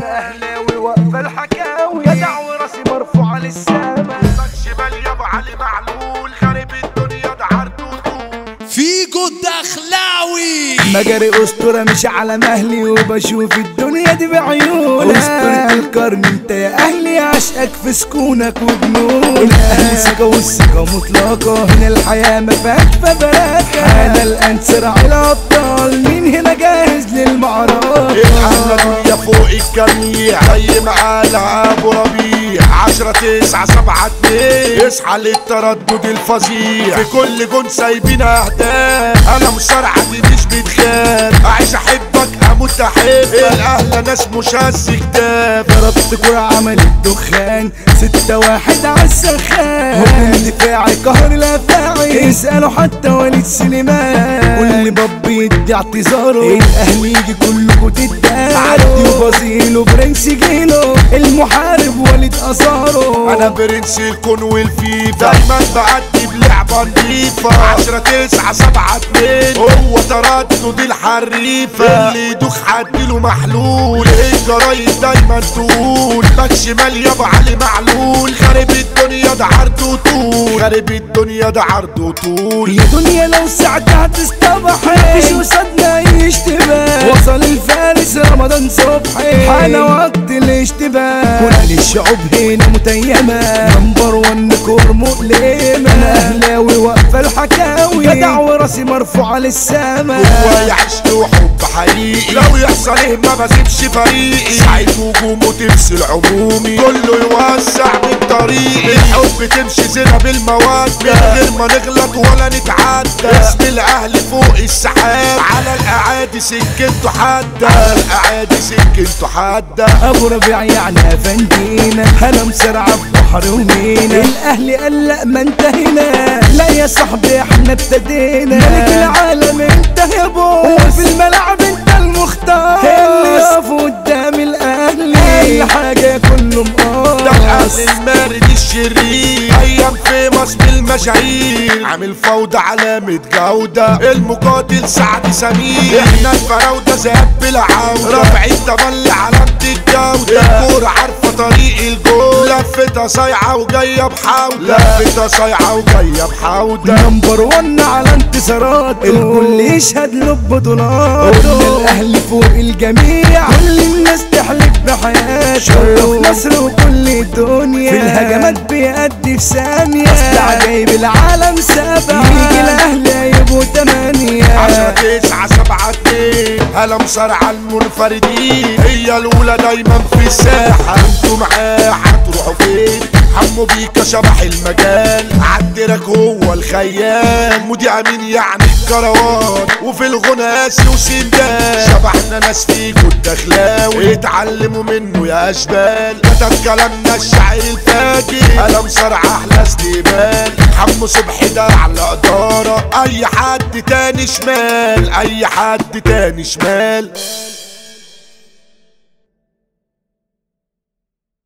انا اهلاوي واقفه الحكاوي جدع وراسي مرفوعه للسما شمال يابا علي معلول خارب الدنيا ده عرض وطول فيجو الدخلاوي مجري اسطوره مش على مهلي وبشوف الدنيا دي بعيونك اسطوره القرن انت يا اهلي عشقك في سكونك وجنونك اهلي ثقه والثقه مطلقه هنا الحياه ما فيهاش فبراكه انا الان صراع الابطال مين هنا جاهز للمعركه الحملة دنيا فوق الجميع زي ما ابو ربيع عشرة تسعة سبعة اتنين يصحى للتردد الفظيع في كل جون سايبين اهداف انا مصارعة دي مش بتخاف اعيش احبك اموت احبك الاهل ناس مش هز كتاب ضربت كرة عمل الدخان ستة واحد عالسخان هجوم دفاعي قهر الافاعي اسألوا حتى وليد سليمان كل باب يدي اعتذاره الاهلي يجي كلكوا تداروا عدي وبازيلو برنس جيلو المحارب وليد اثاره انا برنس الكون والفيفا دايما بعدي بلعبة نضيفة عشرة تسعة سبعة اتنين هو تردد الحريفة اللي يدوخ حديله محلول الجرايد دايما تقول باك شمال يابا علي معلول خارب الدنيا ده عرض وطول خارب الدنيا ده عرض وطول يا دنيا لو ساعتها هتستبحي مفيش قصادنا اي اشتباه وصل الفارس رمضان صبحي حان وقت الاشتباه كل الشعوب هنا متيمة نمبر ون كور مؤلمة انا اهلاوي واقفة الحكاوي جدع وراسي مرفوعة للسما جوايا عشق وحب حقيقي لو يحصل ايه ما بسيبش فريقي سعيد هجومه تمثل عمومي كله يوسع من طريقي الحب تمشي زنا بالمواد من غير ما نغلط ولا نتعدى اسم الاهل فوق السحاب على الاعادي سكنته حادة على الاعادي سكنته حادة ابو ربيع يعني افندينا انا مسرعة في بحر ومينا الاهلي قال لا ما انتهينا لا يا صاحبي احنا ابتدينا ملك العالم انت يا بوس وفي الملعب انت المختار اللي يقف قدام الاهلي اي حاجة كله ده مقاص الاهل المارد الشرير ايام فيمس بالمشاهير عامل فوضى علامة جودة المقاتل سعد سمير احنا الفراودة ذهب بلا عودة رفع التملي علامة الجودة الكورة عارفة طريق الجول لفتها صايعة وجاية بحودة لفتها صايعة وجاية بحودة نمبر ون على انتصارات الكل يشهد له ببطولات الاهلي فوق الجميع كل الناس تحلف بحياته شرف مصر وكل الدنيا في الهجمات بيأدي في ثانية اصل جايب العالم سبعة يجي الاهلي يبقوا تمانية عشرة تسعة سبعة اتنين هلا مصارعة المنفردين هي الأولى دايما في الساحة انتوا معاه هتروحوا فين حمو بيكا شبح المجال عالدرك هو الخيال مودي امين يعني الكروان وفي الغنى قاسي وسندان شبحنا ناس فيكوا الدخلاوي اتعلموا منه يا اشبال كتب كلامنا الشاعر الفاجر هلا مصارعة احلى استقبال حمو صبحي ده على ادارة اي حد تاني شمال اي حد تاني شمال